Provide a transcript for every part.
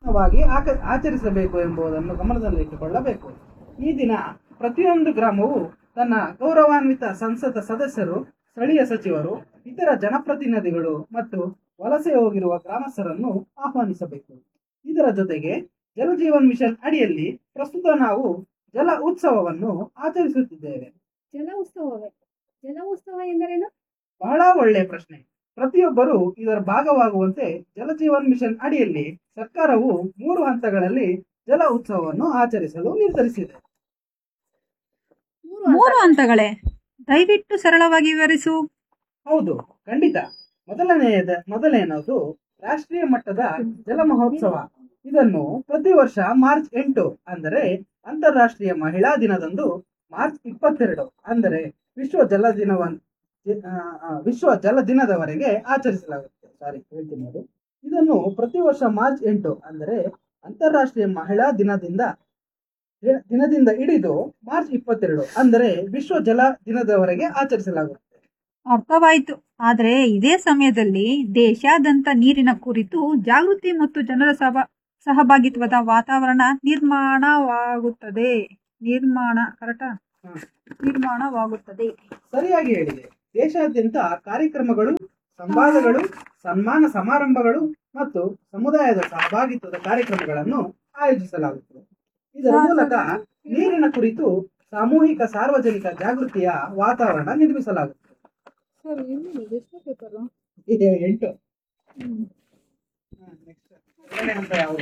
ವಾಗಿ ಆಕ- ಆಚರಿಸಬೇಕು ಎಂಬುದನ್ನು ಗಮನದಲ್ಲಿಟ್ಟುಕೊಳ್ಳಬೇಕು ಈ ದಿನ ಪ್ರತಿಯೊಂದು ಗ್ರಾಮವು ತನ್ನ ಗೌರವಾನ್ವಿತ ಸಂಸದ ಸದಸ್ಯರು ಸ್ಥಳೀಯ ಸಚಿವರು ಇತರ ಜನಪ್ರತಿನಿಧಿಗಳು ಮತ್ತು ವಲಸೆ ಹೋಗಿರುವ ಗ್ರಾಮಸ್ಥರನ್ನು ಆಹ್ವಾನಿಸಬೇಕು ಇದರ ಜೊತೆಗೆ ಜಲ ಜೀವನ್ ಮಿಷನ್ ಅಡಿಯಲ್ಲಿ ಪ್ರಸ್ತುತ ನಾವು ಜಲ ಉತ್ಸವವನ್ನು ಆಚರಿಸುತ್ತಿದ್ದೇವೆ ಜಲ ಉತ್ಸವವೇ ಜಲ ಉತ್ಸವ ಎಂದರೇನು ಬಹಳ ಒಳ್ಳೆಯ ಪ್ರಶ್ನೆ ಪ್ರತಿಯೊಬ್ಬರು ಇದರ ಭಾಗವಾಗುವಂತೆ ಜಲ ಜೀವನ್ ಮಿಷನ್ ಅಡಿಯಲ್ಲಿ ಸರ್ಕಾರವು ಮೂರು ಹಂತಗಳಲ್ಲಿ ಜಲ ಉತ್ಸವವನ್ನು ಆಚರಿಸಲು ನಿರ್ಧರಿಸಿದೆ ಮೂರು ಮೂರು ಹಂತಗಳೇ ದಯವಿಟ್ಟು ಸರಳವಾಗಿ ವಿವರಿಸು ಹೌದು ಖಂಡಿತ ಮೊದಲನೆಯದ ಮೊದಲನೆಯದು ರಾಷ್ಟ್ರೀಯ ಮಟ್ಟದ ಜಲ ಮಹೋತ್ಸವ ಇದನ್ನು ಪ್ರತಿ ವರ್ಷ ಮಾರ್ಚ್ ಎಂಟು ಅಂದರೆ ಅಂತಾರಾಷ್ಟ್ರೀಯ ಮಹಿಳಾ ದಿನದಂದು ಮಾರ್ಚ್ ಇಪ್ಪತ್ತೆರಡು ಅಂದರೆ ವಿಶ್ವ ಜಲ ದಿನವನ್ ಆ, ಆ, ವಿಶ್ವ ಜಲ ದಿನದವರೆಗೆ ಆಚರಿಸಲಾಗುತ್ತೆ ಸಾರಿ ಹೇಳ್ತೀನಿ ನೋಡಿ ಇದನ್ನು ಪ್ರತಿ ವರ್ಷ ಮಾರ್ಚ್ ಎಂಟು ಅಂದರೆ ಅಂತಾರಾಷ್ಟ್ರೀಯ ಮಹಿಳಾ ದಿನದಿಂದ ದಿ- ದಿನದಿಂದ ಹಿಡಿದು ಮಾರ್ಚ್ ಇಪ್ಪತ್ತೆರಡು ಅಂದರೆ ವಿಶ್ವ ಜಲ ದಿನದವರೆಗೆ ಆಚರಿಸಲಾಗುತ್ತೆ ಅರ್ಥವಾಯಿತು ಆದರೆ ಇದೇ ಸಮಯದಲ್ಲಿ ದೇಶಾದ್ಯಂತ ನೀರಿನ ಕುರಿತು ಜಾಗೃತಿ ಮತ್ತು ಜನರ ಸಭ ಸಹಭಾಗಿತ್ವದ ವಾತಾವರಣ ನಿರ್ಮಾಣವಾಗುತ್ತದೆ ನಿರ್ಮಾಣ ಕರೆಕ್ಟಾ ಹ. ನಿರ್ಮಾಣವಾಗುತ್ತದೆ ಸರಿಯಾಗಿ ಹೇಳಿದೆ ದೇಶಾದ್ಯಂತ ಕಾರ್ಯಕ್ರಮಗಳು ಸಂವಾದಗಳು ಸನ್ಮಾನ ಸಮಾರಂಭಗಳು ಮತ್ತು ಸಮುದಾಯದ ಸಹಭಾಗಿತ್ವದ ಕಾರ್ಯಕ್ರಮಗಳನ್ನು ಆಯೋಜಿಸಲಾಗುತ್ತದೆ ಇದರ ಮೂಲಕ ನೀರಿನ ಕುರಿತು ಸಾಮೂಹಿಕ ಸಾರ್ವಜನಿಕ ಜಾಗೃತಿಯ ವಾತಾವರಣ ನಿರ್ಮಿಸಲಾಗುತ್ತದೆ ಸರ್ ಇಲ್ಲಿ ಎಷ್ಟು ಪೇಪರು ಇದೆ ಎಂಟು ಹ, next. ಎರಡನೇ ಹಂತ ಯಾವುದು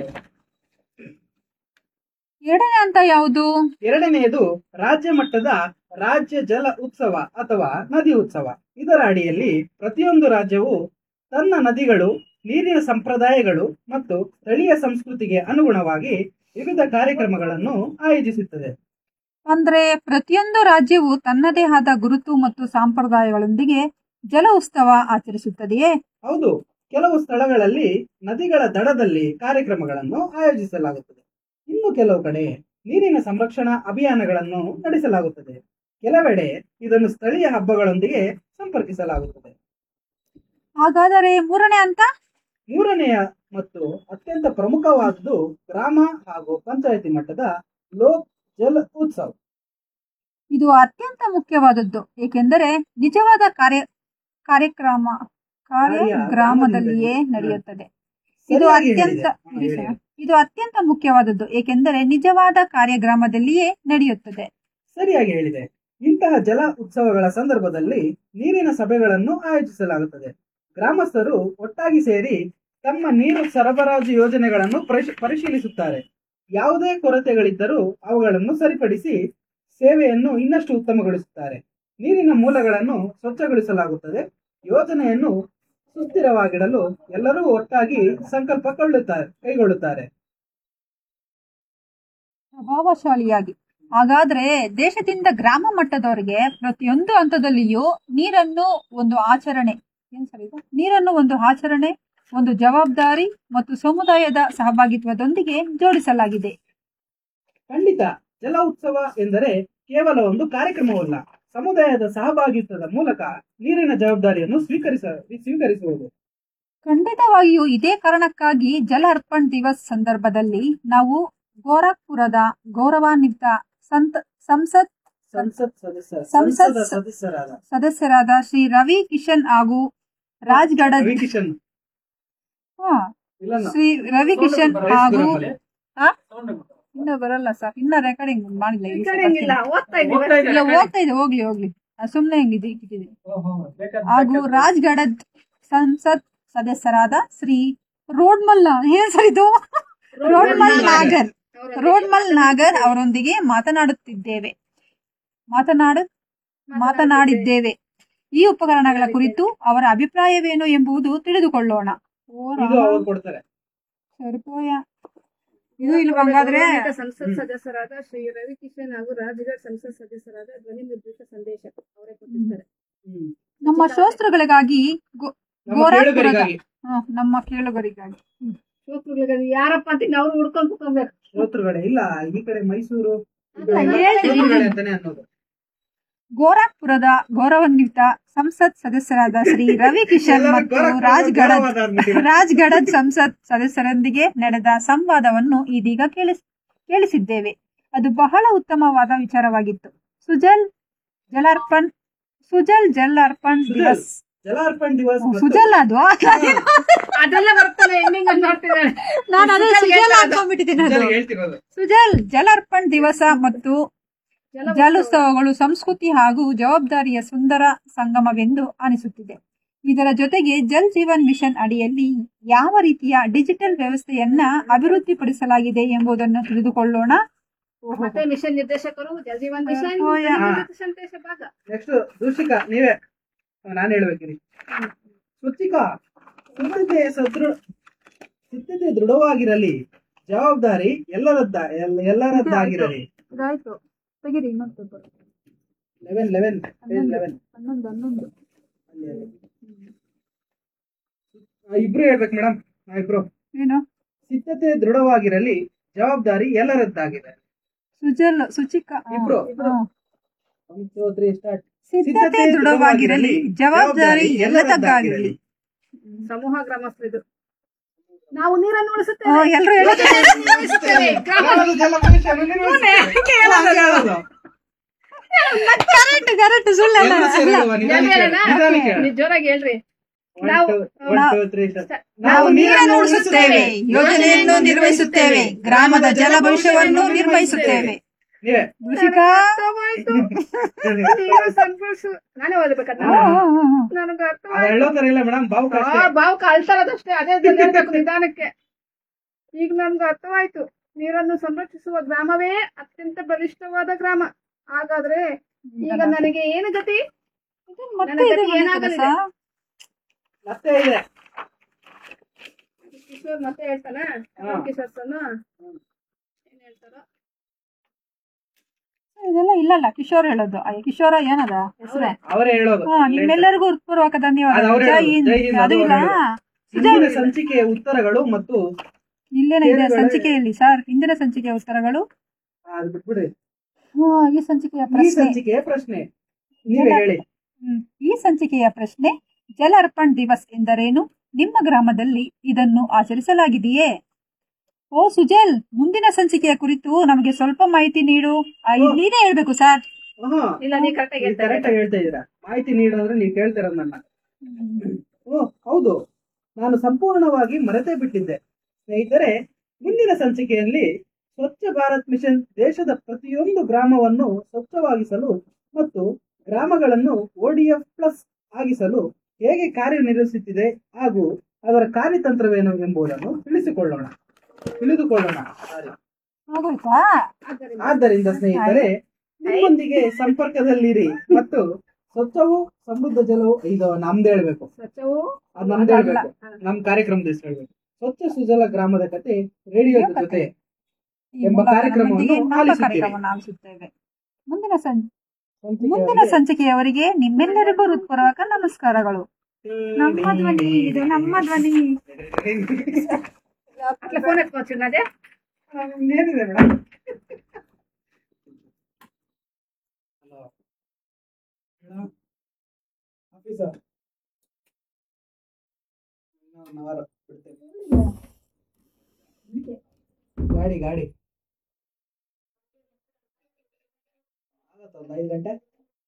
ಎರಡನೇ ಹಂತ ಯಾವುದು ಎರಡನೆಯದು ರಾಜ್ಯ ಮಟ್ಟದ ರಾಜ್ಯ ಜಲ ಉತ್ಸವ ಅಥವಾ ನದಿ ಉತ್ಸವ ಇದರ ಅಡಿಯಲ್ಲಿ ಪ್ರತಿಯೊಂದು ರಾಜ್ಯವು ತನ್ನ ನದಿಗಳು ನೀರಿನ ಸಂಪ್ರದಾಯಗಳು ಮತ್ತು ಸ್ಥಳೀಯ ಸಂಸ್ಕೃತಿಗೆ ಅನುಗುಣವಾಗಿ ವಿವಿಧ ಕಾರ್ಯಕ್ರಮಗಳನ್ನು ಆಯೋಜಿಸುತ್ತದೆ ಅಂದ್ರೆ ಪ್ರತಿಯೊಂದು ರಾಜ್ಯವು ತನ್ನದೇ ಆದ ಗುರುತು ಮತ್ತು ಸಂಪ್ರದಾಯಗಳೊಂದಿಗೆ ಜಲ ಉತ್ಸವ ಆಚರಿಸುತ್ತದೆಯೇ ಹೌದು ಕೆಲವು ಸ್ಥಳಗಳಲ್ಲಿ ನದಿಗಳ ದಡದಲ್ಲಿ ಕಾರ್ಯಕ್ರಮಗಳನ್ನು ಆಯೋಜಿಸಲಾಗುತ್ತದೆ ಇನ್ನು ಕೆಲವು ಕಡೆ ನೀರಿನ ಸಂರಕ್ಷಣಾ ಅಭಿಯಾನಗಳನ್ನು ನಡೆಸಲಾಗುತ್ತದೆ ಕೆಲವೆಡೆ ಇದನ್ನು ಸ್ಥಳೀಯ ಹಬ್ಬಗಳೊಂದಿಗೆ ಸಂಪರ್ಕಿಸಲಾಗುತ್ತದೆ ಹಾಗಾದರೆ ಮೂರನೇ ಹಂತ ಮೂರನೆಯ ಮತ್ತು ಅತ್ಯಂತ ಪ್ರಮುಖವಾದುದು ಗ್ರಾಮ ಹಾಗೂ ಪಂಚಾಯತಿ ಮಟ್ಟದ ಲೋಕ್ ಜಲ್ ಉತ್ಸವ್ ಇದು ಅತ್ಯಂತ ಮುಖ್ಯವಾದದ್ದು ಏಕೆಂದರೆ ನಿಜವಾದ ಕಾರ್ಯ ಕಾರ್ಯಕ್ರಮ ಕಾರ್ಯ ಕಾರ್ಯ ಗ್ರಾಮದಲ್ಲಿಯೇ ಗ್ರಾಮದಿಂದಲೇ. ನಡೆಯುತ್ತದೆ ಇದು ಸರಿಯಾಗಿ ಅತ್ಯಂತ ಹೇಳಿದೆ. ಹಾ, ಹೇಳಿ. ಇದು ಅತ್ಯಂತ ಮುಖ್ಯವಾದದ್ದು ಏಕೆಂದರೆ ನಿಜವಾದ ಕಾರ್ಯ ಗ್ರಾಮದಲ್ಲಿಯೇ ನಡೆಯುತ್ತದೆ ಸರಿಯಾಗಿ ಹೇಳಿದೆ ಇಂತಹ ಜಲ ಉತ್ಸವಗಳ ಸಂದರ್ಭದಲ್ಲಿ ನೀರಿನ ಸಭೆಗಳನ್ನು ಆಯೋಜಿಸಲಾಗುತ್ತದೆ ಗ್ರಾಮಸ್ಥರು ಒಟ್ಟಾಗಿ ಸೇರಿ ತಮ್ಮ ನೀರು ಸರಬರಾಜು ಯೋಜನೆಗಳನ್ನು ಪರಿಶ್- ಪರಿಶೀಲಿಸುತ್ತಾರೆ ಯಾವುದೇ ಕೊರತೆಗಳಿದ್ದರೂ ಅವುಗಳನ್ನು ಸರಿಪಡಿಸಿ ಸೇವೆಯನ್ನು ಇನ್ನಷ್ಟು ಉತ್ತಮಗೊಳಿಸುತ್ತಾರೆ ನೀರಿನ ಮೂಲಗಳನ್ನು ಸ್ವಚ್ಛಗೊಳಿಸಲಾಗುತ್ತದೆ ಯೋಜನೆಯನ್ನು ಸುಸ್ಥಿರವಾಗಿಡಲು ಎಲ್ಲರೂ ಒಟ್ಟಾಗಿ ಸಂಕಲ್ಪ ಕೊಳ್ಳುತ್ತಾರೆ ಕೈಗೊಳ್ಳುತ್ತಾರೆ ಪ್ರಭಾವಶಾಲಿಯಾಗಿ ಹಾಗಾದ್ರೆ ದೇಶದಿಂದ ಗ್ರಾಮ ಮಟ್ಟದವರೆಗೆ ಪ್ರತಿಯೊಂದು ಹಂತದಲ್ಲಿಯೂ ನೀರನ್ನು ಒಂದು ಆಚರಣೆ ಏನ್ ಸರ್ ಇದು ನೀರನ್ನು ಒಂದು ಆಚರಣೆ ಒಂದು ಜವಾಬ್ದಾರಿ ಮತ್ತು ಸಮುದಾಯದ ಸಹಭಾಗಿತ್ವದೊಂದಿಗೆ ಜೋಡಿಸಲಾಗಿದೆ ಖಂಡಿತ ಜಲ ಉತ್ಸವ ಎಂದರೆ ಕೇವಲ ಒಂದು ಕಾರ್ಯಕ್ರಮವಲ್ಲ ಸಮುದಾಯದ ಸಹಭಾಗಿತ್ವದ ಮೂಲಕ ನೀರಿನ ಜವಾಬ್ದಾರಿಯನ್ನು ಸ್ವೀಕರಿಸ ಸ್ವೀಕರಿಸುವುದು ಖಂಡಿತವಾಗಿಯೂ ಇದೇ ಕಾರಣಕ್ಕಾಗಿ ಜಲ ಅರ್ಪಣ್ ದಿವಸ್ ಸಂದರ್ಭದಲ್ಲಿ ನಾವು ಗೋರಖ್ಪುರದ ಗೌರವಾನ್ವಿತ ಸಂತ ಸಂಸತ್ ಸಂಸತ್ ಸದಸ್ಯ ಸಂಸತ್ ಸಂಸದ ಸ- ಸದಸ್ಯರಾದ ಸದಸ್ಯರಾದ ಶ್ರೀ ರವಿ ಕಿಶನ್ ಹಾಗೂ ರಾಜ್ಗಢ ರವಿ ಕಿಶನ್ ಹಾ, ಇಲ್ಲ ಶ್ರೀ ರವಿ ಕಿಶನ್ ಹಾಗೂ ಗುರಮಲೆ. ಆ? ಇನ್ನ ಬರಲ್ಲ ಸರ್ ಇನ್ನ ರೆಕಾರ್ಡಿಂಗ್ ಮಾಡಿಲ್ಲ ಈ ಸಲ ಕಡೆಂಗಿಲ್ಲ ಓದ್ತಾ ಓದ್ತಾ ಇದ್ದೀವಿ ಇಲ್ಲ ಓದ್ತಾ ಇದೆ ಹೋಗ್ಲಿ ಹೋಗ್ಲಿ ನಾನ್ ಸುಮ್ನೆ ಹಿಂಗಿದೆ ಇಟ್ಟಿದ್ದೀನಿ ಹಾಗೂ ರಾಜ್ಗಢದ್ ಸಂಸತ್ ಸದಸ್ಯರಾದ ಶ್ರೀ ರೋಡ್ಮಲ್ ಏನ್ ಸರ್ ಇದು ರೋಡ್ಮಲ್ ನಾಗರ್ ರೋಡ್ಮಲ್ ನಾಗರ್ ಅವರೊಂದಿಗೆ ಮಾತನಾಡುತ್ತಿದ್ದೇವೆ ಮಾತನಾಡು ಮಾತನಾಡಿದ್ದೇವೆ ಈ ಉಪಕರಣಗಳ ಕುರಿತು ಅವರ ಅಭಿಪ್ರಾಯವೇನು ಎಂಬುದು ತಿಳಿದುಕೊಳ್ಳೋಣ ಓ ಇದು ರಾಮ, ಅವ್ರು ಕೊಡ್ತಾರೆ ಸರಿಪೋಯ ಇದು ಇಲ್ವಂಗಾದ್ರೆ ಗೌರವಾನ್ವಿತ ಸಂಸತ್ ಹ್ಮ್. ಸದಸ್ಯರಾದ ಶ್ರೀ ರವಿ ಕಿಶನ್ ಹಾಗೂ ರಾಜ್ಗಢ್ ಸಂಸತ್ ಸದಸ್ಯರಾದ ಧ್ವನಿ ಮುದ್ರಿತ ಸಂದೇಶ ಅವರೇ ಕೊಟ್ಟಿರ್ತಾರೆ ಹ್ಮ್. ನಮ್ಮ ಶ್ರೋತೃಗಳಿಗಾಗಿ ಗೋ- ನಮ್ಮ ಗೋರಖ್ಪುರದ ಕೇಳುಗರಿಗಾಗಿ ಹ, ನಮ್ಮ ಕೇಳುಗರಿಗಾಗಿ ಶ್ರೋತೃಗಳಿಗೆ ಯಾರಪ್ಪ ಅಂತ ನಾವು ಹುಡ್ಕೊಂಡ್ ಕುತ್ಕೊಬೇಕು ಶ್ರೋತೃಗಳೇ ಇಲ್ಲ ಈ ಕಡೆ ಮೈಸೂರು ಈ ಅಲ್ಲ, ಕಡೆ ಎಲ್ಲ ಹೇಳ್ತೀನಿ. ಶ್ರೋತೃಗಳೇ ಅಂತಾನೆ ಅನ್ನೋದು ಗೋರಖ್ಪುರದ ಗೌರವಾನ್ವಿತ ಸಂಸತ್ ಸದಸ್ಯರಾದ ಶ್ರೀ ರವಿ ಕಿಶನ್ ಎಲ್ಲರೂ ಮತ್ತು ಗೋರಖ್ಪುರದ ರಾಜ್ ಗಡದ್ ಗೌರವಾದ ಅಂದ್ಬಿಟ್ಟಿದೆ. ರಾಜ್ ಗಡದ್ ಸಂಸತ್ ಸದಸ್ಯರೊಂದಿಗೆ ನಡೆದ ಸಂವಾದವನ್ನು ಇದೀಗ ಕೇಳಿಸ್ ಕೇಳಿಸಿದ್ದೇವೆ ಅದು ಬಹಳ ಉತ್ತಮವಾದ ವಿಚಾರವಾಗಿತ್ತು ಸುಜಲ್ ಜಲಾರ್ಪಣ್ ಸುಜಲ್ ಜಲಾರ್ಪಣ್ ಸುಜಲ್. ದಿವಸ್ ಜಲಾರ್ಪಣ್ ದಿವಸ್ ಓ, ಮತ್ತು- ಸುಜಲ್ ಅದು ಅದೆಲ್ಲ ಬರ್ತಾನೆ ಎಂಡಿಂಗ್ ಅಂತ ನೋಡ್ತಿದ್ದಾಳೆ ನಾನು ಅದೇ ಸುಜಲ್ ಸುಜಲ್ ಗೆಲ್ತಾ ಅದು. ಅನ್ಕೊಂಡ್ಬಿಟ್ಟಿದ್ದೀನಿ ಅದು ಸುಜಲ್ ಹೇಳ್ತಿರೋದು ಸುಜಲ್ ಜಲಾರ್ಪಣ್ ದಿವಸ ಮತ್ತು ಜಲ ಜಲೋತ್ಸವಗಳು ಸಂಸ್ಕೃತಿ ಹಾಗೂ ಜವಾಬ್ದಾರಿಯ ಸುಂದರ ಸಂಗಮವೆಂದು ಅನಿಸುತ್ತಿದೆ ಇದರ ಜೊತೆಗೆ ಜಲ್ ಜೀವನ್ ಮಿಷನ್ ಅಡಿಯಲ್ಲಿ ಯಾವ ರೀತಿಯ ಡಿಜಿಟಲ್ ವ್ಯವಸ್ಥೆಯನ್ನ ಅಭಿವೃದ್ಧಿಪಡಿಸಲಾಗಿದೆ ಎಂಬುದನ್ನು ತಿಳಿದುಕೊಳ್ಳೋಣ ಮತ್ತೆ ಮಿಷನ್ ನಿರ್ದೇಶಕರು ಜಲ್ ಜೀವನ್ ಮಿಷನ್ ಓ, ಯಾ. ಸಂದೇಶ ಭಾಗ ನೆಕ್ಸ್ಟ್ ದೂಷಿಕಾ ನೀವೇ ನಾನು ಹೇಳ್ಬೇಕಿರಿ ಸ್ವಚ್ಛಿಕಾ ಸಿದ್ಧತೆ ಸದೃ ಸಿದ್ಧತೆ ದೃಢವಾಗಿರಲಿ ಜವಾಬ್ದಾರಿ ಎಲ್ಲರದ್ದ ಎಲ್- ಎಲ್ಲರದ್ದಾಗಿರಲಿ ಇದಾಯ್ತು ತೆಗಿರಿ ಇನ್ನೊಂದು ಲೆವೆನ್ ಲೆವೆನ್ ಪೇಜ್ ಲೆವೆನ್ ಹನ್ನೊಂದು ಹನ್ನೊಂದು ಅಲ್ಲಿ ಅಲ್ಲಿ ಆ, ಇಬ್ರು ಹೇಳ್ಬೇಕು ಮೇಡಮ್ ಇಬ್ರು ಏನು ಸಿದ್ಧತೆ ದೃಢವಾಗಿರಲಿ ಜವಾಬ್ದಾರಿ ಎಲ್ಲರದ್ದಾಗಿದೆ ಸುಜಲ್ ಸುಚಿಕಾ ಆ, ಇಬ್ರು. ಆ. ಒನ್ ಟೂ ತ್ರೀ ಸ್ಟಾರ್ಟ್ ಸಿದ್ಧತೆ ದೃಢವಾಗಿರಲಿ ಜವಾಬ್ದಾರಿ ಎಲ್ಲದಕ್ಕಾಗಿರಲಿ ಸಮೂಹ ಗ್ರಾಮಸ್ಥರಿದು ನಾವು ನೀರನ್ನು ಓ, ಉಳಿಸುತ್ತೇವೆ ಎಲ್ರು ಹೇಳೋದು ಉಳಿಸುತ್ತೇವೆ. ಗ್ರಾಮ ಕರೆಕ್ಟ್ ಕರೆಕ್ಟ್ ಸುಳ್ಳಲ್ಲ ಜಲ್ದಿ ಹೇಳೋಣ? ನೀವು ಜೋರಾಗಿ ಹೇಳ್ರಿ ನಾವು ನಾವು ನೀರನ್ನು ಉಳಿಸುತ್ತೇವೆ ಯೋಜನೆಯನ್ನು ನಿರ್ವಹಿಸುತ್ತೇವೆ ಗ್ರಾಮದ ಜಲ ಭವಿಷ್ಯವನ್ನು ನಿರ್ವಹಿಸುತ್ತೇವೆ ನೀವೇ ಕೃಷಿಕಾ ನೀರು ಸಂಭವಿಸು ನಾನೇ ಓದಬೇಕಂತ ನನಗೆ ಅರ್ಥ ಅದು ಹೇಳೋ ತರ ಇಲ್ಲ ಮೇಡಮ್ ಬಾವು ಕಷ್ಟ ಬಾವು ಕಳ್ತಾರದಷ್ಟೇ ಅದೇ ಜನ ಹೇಳ್ಬೇಕು ನಿಧಾನಕ್ಕೆ ಈಗ ನನ್ಗೆ ಅರ್ಥವಾಯ್ತು ನೀರನ್ನು ಸಂರಕ್ಷಿಸುವ ಗ್ರಾಮವೇ ಅತ್ಯಂತ ಬಲಿಷ್ಠವಾದ ಗ್ರಾಮ ಹಾಗಾದ್ರೆ ಈಗ ನನಗೆ ಏನು ಗತಿ ಮತ್ತೆ ಇದು ಏನಾಗಲಿದೆ? ಕೆಲಸ? ಮತ್ತೆ ಇದೆ ಕಿಶೋರ್ ಮತ್ತೆ ಹೇಳ್ತಾನ ಹಾ. ಕಿಶೋರ್ ಸರ್ ಏನ್ ಹೇಳ್ತಾರೋ ಇದೆಲ್ಲ ಇಲ್ಲಲ್ಲ ಕಿಶೋರ್ ಹೇಳೋದು ಅಯ್ಯ ಕಿಶೋರ ಏನದ ಹೆಸರು ಅವರೇ ಹೇಳೋದು ಹಾ ನಿಮ್ಮೆಲ್ಲರಿಗೂ ಹೃತ್ಪೂರ್ವಕ ಧನ್ಯವಾದ ಅದು ಅವ್ರೇ ಜೈ ಹೇಳೋದು. ಹಿಂದ್. ಜೈ ಹಿಂದ್ ಅದು ಅದು ಇಲ್ಲ ಅವ್ರೇ ಹಿಂದಿನ ಸಂಚಿಕೆಯ ಉತ್ತರಗಳು ಮತ್ತು ಇಲ್ಲೇನ ಇದೆ ಕೇಳುಗಳೆ- ಸಂಚಿಕೆಯಲ್ಲಿ ಸರ್ ಹಿಂದಿನ ಸಂಚಿಕೆಯ ಉತ್ತರಗಳು ಆ, ಅದು ಬಿಟ್ಬಿಡ್ರಿ ಹಾ, ಈ ಸಂಚಿಕೆಯ ಈ ಪ್ರಶ್ನೆ ಸಂಚಿಕೆಯ ಪ್ರಶ್ನೆ ನೀವೇ ಜಲ- ಹೇಳಿ ಹ್ಮ್. ಈ ಸಂಚಿಕೆಯ ಪ್ರಶ್ನೆ ಜಲ ಅರ್ಪಣ್ ದಿವಸ್ ಎಂದರೇನು ನಿಮ್ಮ ಗ್ರಾಮದಲ್ಲಿ ಇದನ್ನು ಆಚರಿಸಲಾಗಿದೆಯೇ ಓ ಸುಜಲ್ ಮುಂದಿನ ಸಂಚಿಕೆಯ ಕುರಿತು ನಮಗೆ ಸ್ವಲ್ಪ ಮಾಹಿತಿ ನೀಡು ಆ, ಇದ್ ನೀನೇ ಹೇಳ್ಬೇಕು ಸರ್ ಹಾ ಇಲ್ಲ ನೀ ಕರೆಕ್ಟಾಗಿ ಹೇಳ್ತಾರೆ ಕರೆಕ್ಟ್ ಆಗಿ ಹೇಳ್ತಾ ಇದ್ದೀರಾ ಮಾಹಿತಿ ನೀಡೋದ್ರೆ ನೀವು ಕೇಳ್ತಿರೋದು ನನ್ನ ಓ ಹೌದು ನಾನು ಸಂಪೂರ್ಣವಾಗಿ ಮರೆತೇ ಬಿಟ್ಟಿದ್ದೆ ಸ್ನೇಹಿತರೆ ಮುಂದಿನ ಸಂಚಿಕೆಯಲ್ಲಿ ಸ್ವಚ್ಛ ಭಾರತ್ ಮಿಷನ್ ದೇಶದ ಪ್ರತಿಯೊಂದು ಗ್ರಾಮವನ್ನು ಸ್ವಚ್ಛವಾಗಿಸಲು ಮತ್ತು ಗ್ರಾಮಗಳನ್ನು ಓಡಿಎಫ್ ಪ್ಲಸ್ ಆಗಿಸಲು ಹೇಗೆ ಕಾರ್ಯನಿರ್ವಹಿಸುತ್ತಿದೆ ಹಾಗೂ ಅದರ ಕಾರ್ಯತಂತ್ರವೇನು ಎಂಬುದನ್ನು ತಿಳಿಸಿಕೊಳ್ಳೋಣ ತಿಳಿದುಕೊಳ್ಳೋಣ ಸಾರಿ. ಆಗೋಯ್ತಾ ಆದ್ದರಿಂದ ಆದ್ದರಿಂದ ಸ್ನೇಹಿತರೆ ನಿಮ್ಮೊಂದಿಗೆ ಸಂಪರ್ಕದಲ್ಲಿರಿ ಮತ್ತು ಸ್ವಚ್ಛವು ಸಮೃದ್ಧ ಜಲವು ಇದು ನಮ್ದು ಹೇಳ್ಬೇಕು ಸ್ವಚ್ಛವು ಅದು ನಮ್ದು ಅದಲ್ಲ. ಹೇಳ್ಬೇಕು ನಮ್ ಕಾರ್ಯಕ್ರಮದ ಹೆಸರು ಹೇಳ್ಬೇಕು ಸ್ವಚ್ಛ ಸುಜಲ ಗ್ರಾಮದ ಕತೆ ರೇಡಿಯೋದ ಜೊತೆ ಈ ಎಂಬ ಮೂಲಕ ಕಾರ್ಯಕ್ರಮವನ್ನು ನಮ್ಮೊಂದಿಗೆ ನಮ್ಮ ಆಲಿಸುತ್ತೀರಿ. ಕಾರ್ಯಕ್ರಮವನ್ನು ಆಲಿಸುತ್ತೇವೆ ಮುಂದಿನ ಸಂ ಮುಂದಿನ ಸಂಚಿಕೆಯವರಿಗೆ ಸಂಚಿಕೆಯವರಿಗೆ ನಿಮ್ಮೆಲ್ಲರಿಗೂ ಹೃತ್ಪೂರ್ವಕ ನಮಸ್ಕಾರಗಳು ನಮ್ಮ ಧ್ವನಿ ಇದು ನಮ್ಮ ಧ್ವನಿ ಅಟ್లా ಫೋನ್ ಎತ್ಕೊಳ್ತೀನಿ ಅದೇ ಏನಿದೆ madam hello madam officer one hour ಬಿಡ್ತೇನೆ ಗಾಡಿ ಗಾಡಿ ಆಗತ್ತ ಒಂದು ಐದು ಗಂಟೆ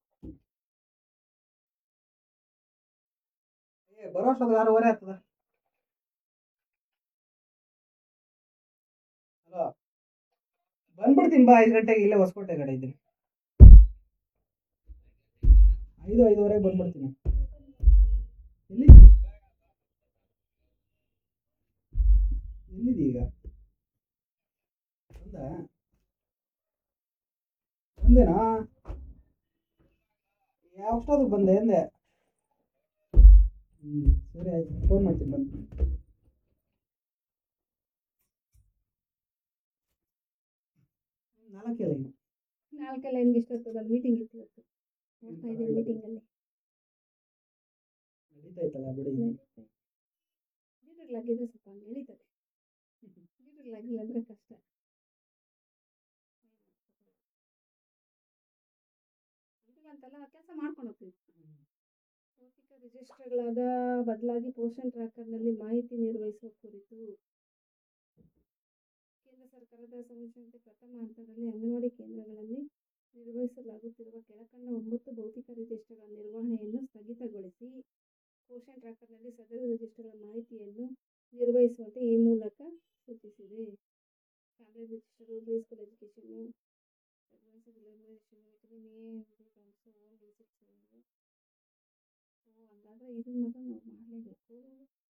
ಏ ಬರೋ ಅಷ್ಟೊತ್ತಿಗೆ ಆರೂವರೆ ಆಗ್ತದ ಹಲೋ ಬಂದ್ಬಿಡ್ತೀನಿ ಬಾ ಐದು ಗಂಟೆಗೆ ಇಲ್ಲೇ ಹೊಸಕೋಟೆ ಕಡೆ ಇದ್ದೀನಿ ಐದು ಐದುವರೆಗೆ ಬಂದ್ಬಿಡ್ತೀನಿ ಎಲ್ಲಿದ್ದೀ ಎಲ್ಲಿದ್ದೀ ಈಗ ಬಂದ ಬಂದೇನಾ ಯಾವಷ್ಟೊತ್ತಿಗೆ ಬಂದೆ ಅಂದೆ ಹ್ಞೂ ಸರಿ ಆಯ್ತು ಫೋನ್ ಮಾಡ್ತೀನಿ ಬಂದು ನಾಲ್ಕೇ ಲೈನ್ ನಾಲ್ಕೆಲ್ಲ ನಿಮ್ಗೆ ಇಷ್ಟ ಆಗ್ತದೆ ಮೀಟಿಂಗ್ ಇತ್ತು ಇವತ್ತು ನೋಡ್ತಾ ಇದ್ದೀನಿ ಮೀಟಿಂಗ್ ಅಲ್ಲಿ ನಡೀತಾಯ್ತಲ್ಲ ಬಿಡಿ ಲೀಡರ್ಲಾಗಿದ್ರೆ ಸ್ವಲ್ಪ ಹಂಗೆ ನಡೀತದೆ ಲೀಡರ್ಲಾಗಿಲ್ಲ ಅಂದ್ರೆ ಕಷ್ಟ ಅಂತಲ್ಲ ಕೆಲಸ ಮಾಡ್ಕೊಂಡು ಹೋಗ್ತೀವಿ ಭೌತಿಕ ರಿಜಿಸ್ಟರ್ಗಳಾದ ಬದಲಾಗಿ ಪೋಷನ್ ಟ್ರ್ಯಾಕರ್ನಲ್ಲಿ ಮಾಹಿತಿ ನಿರ್ವಹಿಸುವ ಕುರಿತು ಕೇಂದ್ರ ಸರ್ಕಾರದ ಸಂಶೋಧನೆ ಪ್ರಥಮ ಹಂತದಲ್ಲಿ ಅಂಗನವಾಡಿ ಕೇಂದ್ರಗಳಲ್ಲಿ ನಿರ್ವಹಿಸಲಾಗುತ್ತಿರುವ ಕೆಳಕಂಡ ಒಂಬತ್ತು ಭೌತಿಕ ರಿಜಿಸ್ಟರ್ಗಳ ನಿರ್ವಹಣೆಯನ್ನು ಸ್ಥಗಿತಗೊಳಿಸಿ ಪೋಷನ್ ಟ್ರ್ಯಾಕರ್ನಲ್ಲಿ ಸದರಿ ರಿಜಿಸ್ಟರ್ಗಳ ಮಾಹಿತಿಯನ್ನು ನಿರ್ವಹಿಸುವಂತೆ ಈ ಮೂಲಕ ಸೂಚಿಸಿದೆ ಫ್ಯಾಮಿಲಿ ರಿಜಿಸ್ಟರ್ ಪ್ರೀ ಸ್ಕೂಲ್ ಎಜುಕೇಷನ್ನು ವಿಟಮಿನ್ ಎ ಓನ್ ರಿಸಿಪ್ಟ್ಸ್ ಓ ಹಂಗಾದ್ರೆ ಇದನ್ನ ಮಾತ್ರ ನಾವು ಮಾಡಲೇಬೇಕು